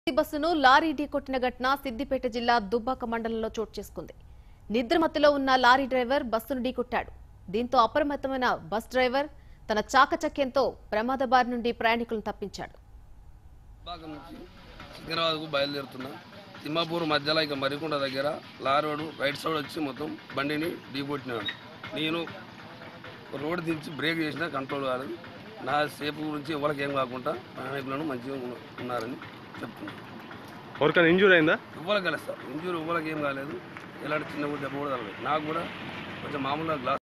బస్సును లారీ ఢీకొట్టిన ఘటన సిద్దిపేట జిల్లా దుబ్బాక మండలంలో చోటు చేసుకుంది నిద్రమత్తులో ఉన్న లారీ డ్రైవర్ బస్సును ఢీకొట్టాడు దీంతో అప్రమత్తమైన బస్ డ్రైవర్ తన చాకచక్యంతో ప్రమాద బారి నుండి ప్రయాణికులను తప్పించాడు విభాగం నుంచి సికింద్రాబాద్కు బయలుదేరుతున్నా తిమ్మాపూర్ మధ్యలో ఇక మరికొండ దగ్గర లారోడు రైట్ సైడ్ వచ్చి మొత్తం బండిని ఢీకొట్టినాడు నేను రోడ్ దించి బ్రేక్ చేసినా కంట్రోల్ కాలేదు నా సేపు గురించి ఎవరికి ఏం కాకుండా ప్రయాణికులను మంచిగా ఉన్న- ఉన్నారని చెప్తున్నాను ఎవరికైనా ఇంజూర్ అయిందా ఇవ్వలకి కలుస్తారు ఇంజూరీ ఇవ్వలకి ఏం కాలేదు ఎలాంటి చిన్న కూడా దెబ్బ కూడా తగలేదు నాకు కూడా కొంచెం మామూలుగా గ్లాస్